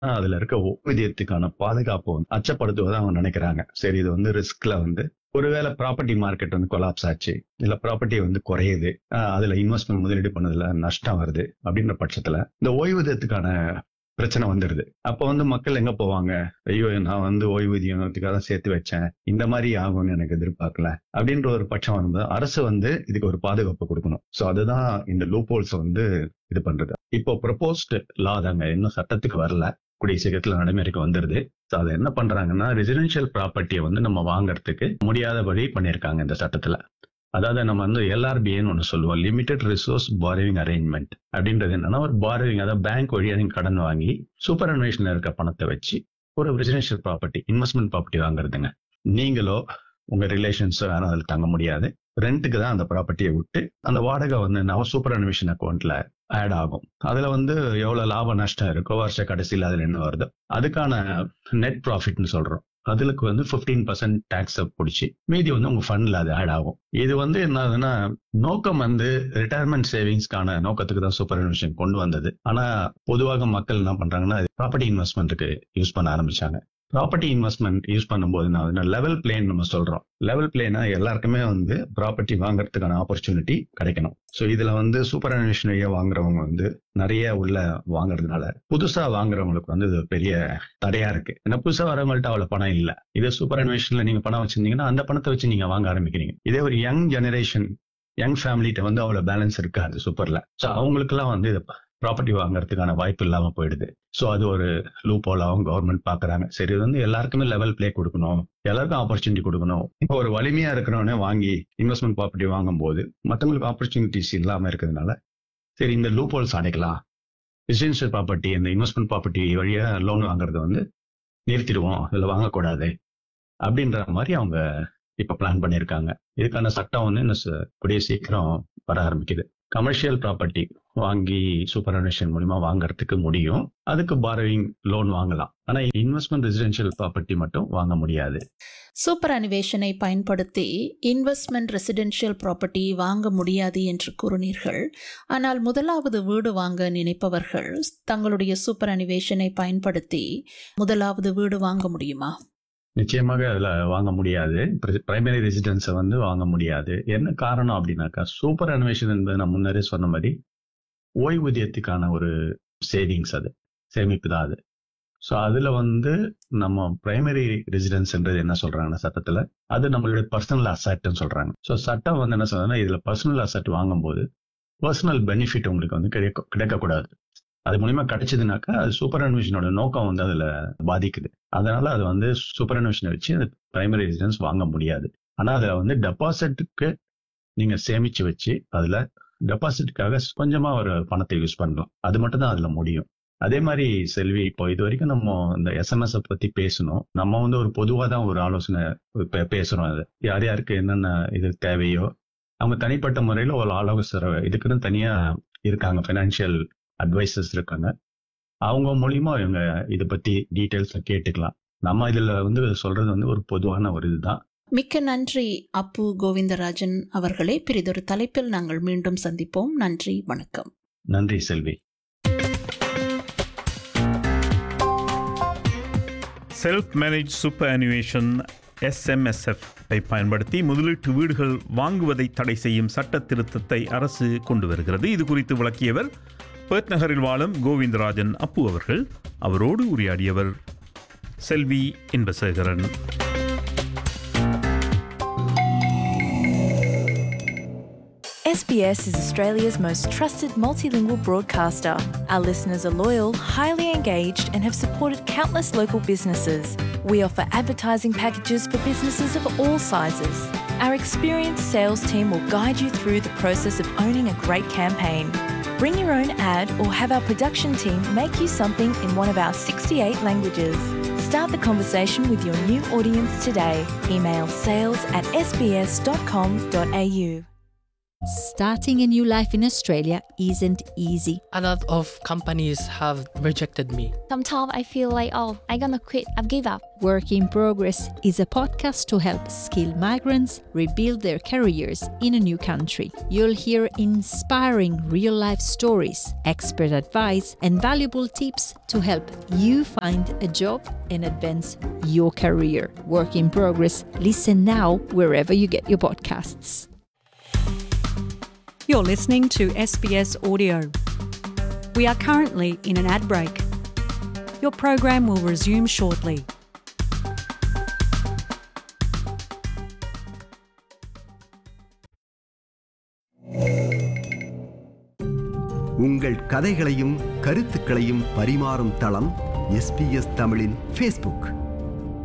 அதுல இருக்க ஓய்வூதியத்துக்கான பாதுகாப்பு வந்து அச்சப்படுத்துவதை அவங்க நினைக்கிறாங்க சரி இது வந்து ரிஸ்க்ல வந்து ஒருவேளை ப்ராப்பர்ட்டி மார்க்கெட் வந்து கொலாப்ஸ் ஆச்சு இல்ல ப்ராப்பர்ட்டி வந்து குறையுது ஆஹ் அதுல இன்வெஸ்ட்மெண்ட் முதலீடு பண்ணதுல நஷ்டம் வருது அப்படின்ற பட்சத்துல இந்த ஓய்வூதியத்துக்கான பிரச்சனை வந்துடுது அப்ப வந்து மக்கள் எங்க போவாங்க ஐயோ நான் வந்து ஓய்வூதியத்துக்காக தான் சேர்த்து வச்சேன் இந்த மாதிரி ஆகும்னு எனக்கு எதிர்பார்க்கல அப்படின்ற ஒரு பட்சம் வரும்போது அரசு வந்து இதுக்கு ஒரு பாதுகாப்பு கொடுக்கணும் சோ அதுதான் இந்த லூப் ஹோல்ஸ் வந்து இது பண்றது இப்போ ப்ரொபோஸ்ட் லா தாங்க இன்னும் சட்டத்துக்கு வரல கூடிய சீக்கிரத்துல நடைமுறைக்கு வந்துருது So அதை என்ன பண்றாங்கன்னா ரெசிடென்ஷியல் ப்ராப்பர்ட்டியை வந்து நம்ம வாங்குறதுக்கு முடியாதபடி பண்ணியிருக்காங்க இந்த சட்டத்துல அதாவது நம்ம வந்து எல்ஆர்பின்னு ஒன்று சொல்லுவோம் லிமிடெட் ரிசோர்ஸ் பாரோவிங் அரேஞ்ச்மெண்ட் அப்படின்றது என்னன்னா ஒரு பாரோவிங் அதாவது பேங்க் வழியா நீங்க கடன் வாங்கி சூப்பர் அன்வேஷன்ல இருக்க பணத்தை வச்சு ஒரு ரெசிடென்ஷியல் ப்ராப்பர்ட்டி இன்வெஸ்ட்மெண்ட் ப்ராப்பர்ட்டி வாங்குறதுங்க நீங்களோ உங்க ரிலேஷன்ஸோ யாரும் அதில் தங்க முடியாது ரெண்ட்டுக்கு தான் அந்த ப்ராப்பர்ட்டியை விட்டு அந்த வாடகை வந்து நம்ம சூப்பர் அன்வேஷன் அக்கௌண்ட்ல ஆட் ஆகும் அதுல வந்து எவ்வளவு லாப நஷ்டம் இருக்கோ வருஷ கடைசியில் அதுல என்ன வருதோ அதுக்கான நெட் ப்ராஃபிட்னு சொல்றோம் அதுக்கு வந்து 15% பர்சன்ட் டேக்ஸ் பிடிச்சி மீதி வந்து உங்க ஃபண்ட்ல அது ஆட் ஆகும் இது வந்து என்னதுன்னா நோக்கம் வந்து ரிட்டையர்மெண்ட் சேவிங்ஸ்க்கான நோக்கத்துக்கு தான் சூப்பர் அன்வேஷன் கொண்டு வந்தது ஆனா பொதுவாக மக்கள் என்ன பண்றாங்கன்னா ப்ராப்பர்ட்டி இன்வெஸ்ட்மெண்ட்டுக்கு யூஸ் பண்ண ஆரம்பிச்சாங்க ப்ராப்பர்ட்டி இன்வெஸ்ட்மெண்ட் யூஸ் பண்ணும்போது நான் லெவல் பிளேன் நம்ம சொல்றோம் லெவல் பிளேனா எல்லாருக்குமே வந்து ப்ராப்பர்ட்டி வாங்குறதுக்கான ஆப்பர்ச்சுனிட்டி கிடைக்கணும் ஸோ இதுல வந்து சூப்பர் அன்வேஷன் வழியா வாங்குறவங்க வந்து நிறைய உள்ள வாங்குறதுனால புதுசா வாங்குறவங்களுக்கு வந்து இது பெரிய தடையா இருக்கு ஏன்னா புதுசா வரவங்கள்ட்ட அவ்வளவு பணம் இல்ல இதே சூப்பர் அன்வேஷன்ல நீங்க பணம் வச்சிருந்தீங்கன்னா அந்த பணத்தை வச்சு நீங்க வாங்க ஆரம்பிக்கிறீங்க இதே ஒரு யங் ஜெனரேஷன் யங் ஃபேமிலிட்ட வந்து அவ்வளவு பேலன்ஸ் இருக்காது சூப்பர்ல ஸோ அவங்களுக்குலாம் வந்து இது ப்ராப்பர்ட்டி வாங்குறதுக்கான வாய்ப்பு இல்லாம போயிடுது ஸோ அது ஒரு லூப் ஹோலாகவும் கவர்மெண்ட் பாக்குறாங்க சரி இது வந்து எல்லாருக்குமே லெவல் பிளே கொடுக்கணும் எல்லாருக்கும் ஆப்பர்ச்சுனிட்டி கொடுக்கணும் இப்போ ஒரு வலிமையா இருக்கிறவனே வாங்கி இன்வெஸ்ட்மெண்ட் ப்ராப்பர்ட்டி வாங்கும் போது மற்றவங்களுக்கு ஆப்பர்ச்சுனிட்டிஸ் இல்லாம இருக்கிறதுனால சரி இந்த லூப் ஹோல்ஸ் அடைக்கலாம் ரெசிடென்ஷியல் ப்ராப்பர்ட்டி இந்த இன்வெஸ்ட்மெண்ட் ப்ராப்பர்ட்டி வழியா லோன் வாங்குறத வந்து நிறுத்திடுவோம் இதில் வாங்கக்கூடாது அப்படின்ற மாதிரி அவங்க இப்ப பிளான் பண்ணியிருக்காங்க இதுக்கான சட்டம் வந்து இன்னும் ச- கூடிய சீக்கிரம் வர ஆரம்பிக்குது கமர்ஷியல் ப்ராப்பர்ட்டி வாங்கி சூப்பர் அனுஷன் மூலியமா வாங்குறதுக்கு முடியும் அதுக்கு பாரோவிங் லோன் வாங்கலாம் ஆனா இன்வெஸ்ட்மெண்ட் ரெசிடென்ஷியல் ப்ராப்பர்ட்டி மட்டும் வாங்க முடியாது சூப்பர் அனிவேஷனை பயன்படுத்தி இன்வெஸ்ட்மெண்ட் ரெசிடென்ஷியல் ப்ராப்பர்ட்டி வாங்க முடியாது என்று கூறினீர்கள் ஆனால் முதலாவது வீடு வாங்க நினைப்பவர்கள் தங்களுடைய சூப்பர் அனிவேஷனை பயன்படுத்தி முதலாவது வீடு வாங்க முடியுமா நிச்சயமாக அதுல வாங்க முடியாது பிரைமரி ரெசிடென்ஸை வந்து வாங்க முடியாது என்ன காரணம் அப்படின்னாக்கா சூப்பர் அனிமேஷன் என்பது நான் முன்னரே சொன்ன மாதிரி ஓய்வூதியத்துக்கான ஒரு சேவிங்ஸ் அது சேமிப்பு தான் அது ஸோ அதுல வந்து நம்ம பிரைமரி ரெசிடென்ஸ்ன்றது என்ன சொல்றாங்கன்னா சட்டத்துல அது நம்மளுடைய பர்சனல் அசட்னு சொல்றாங்க ஸோ சட்டம் வந்து என்ன சொல்றதுன்னா இதுல பர்சனல் அசட் வாங்கும்போது பர்சனல் பெனிஃபிட் உங்களுக்கு வந்து கிடைக்க கிடைக்கக்கூடாது அது மூலியமா கிடைச்சதுனாக்கா அது சூப்பர் அன்வேஷனோட நோக்கம் வந்து அதுல பாதிக்குது அதனால அது வந்து சூப்பர் அன்வேஷனை வச்சு அந்த பிரைமரி ரெசிடென்ஸ் வாங்க முடியாது ஆனா அதுல வந்து டெபாசிட்டுக்கு நீங்க சேமிச்சு வச்சு அதுல டெபாசிட்டுக்காக கொஞ்சமா ஒரு பணத்தை யூஸ் பண்ணலாம் அது மட்டும் தான் அதுல முடியும் அதே மாதிரி செல்வி இப்போ இது வரைக்கும் நம்ம இந்த எஸ்எம்எஸ் பத்தி பேசணும் நம்ம வந்து ஒரு பொதுவா தான் ஒரு ஆலோசனை பே- பேசுறோம் அது யார் யாருக்கு என்னென்ன இது தேவையோ அவங்க தனிப்பட்ட முறையில ஒரு ஆலோசனை இதுக்குன்னு தனியா இருக்காங்க ஃபைனான்சியல் அட்வைசர்ஸ் இருக்காங்க அவங்க மூலியமா இவங்க இதை பத்தி டீட்டெயில்ஸ் கேட்டுக்கலாம் நம்ம இதுல வந்து சொல்றது வந்து ஒரு பொதுவான ஒரு இதுதான் மிக்க நன்றி அப்பு கோவிந்தராஜன் அவர்களே பிறிதொரு தலைப்பில் நாங்கள் மீண்டும் சந்திப்போம் நன்றி வணக்கம் நன்றி Selvi self manage superannuation SMSF ஐ பயன்படுத்தி முதலீட்டு வீடுகள் வாங்குவதை தடை செய்யும் சட்ட திருத்தத்தை அரசு கொண்டு வருகிறது இது குறித்து விளக்கியவர் பெர்த் நகரில் வாழும் கோவிந்தராஜன் அப்பு அவர்கள் அவரோடு உரையாடியவர் செல்வி Inbasekaran SBS is Australia's most trusted multilingual broadcaster. Our listeners are loyal, highly engaged, and have supported countless local businesses. We offer advertising packages for businesses of all sizes. Our experienced sales team will guide you through the process of owning a great campaign. Bring your own ad or have our production team make you something in one of our 68 languages. Start the conversation with your new audience today. Email sales at sbs.com.au. Starting a new life in Australia isn't easy. A lot of companies have rejected me. Sometimes I feel like, oh, I'm gonna quit, I've give up. Work in Progress is a podcast to help skilled migrants rebuild their careers in a new country. You'll hear inspiring real life stories, expert advice, and valuable tips to help you find a job and advance your career. Work in Progress. Listen now wherever you get your podcasts. You're listening to SBS Audio. We are currently in an ad break. Your program will resume shortly. உங்கள் கதைகளையும் கருத்துக்களையும் பரிமாறும் தளம் SBS தமிழின் Facebook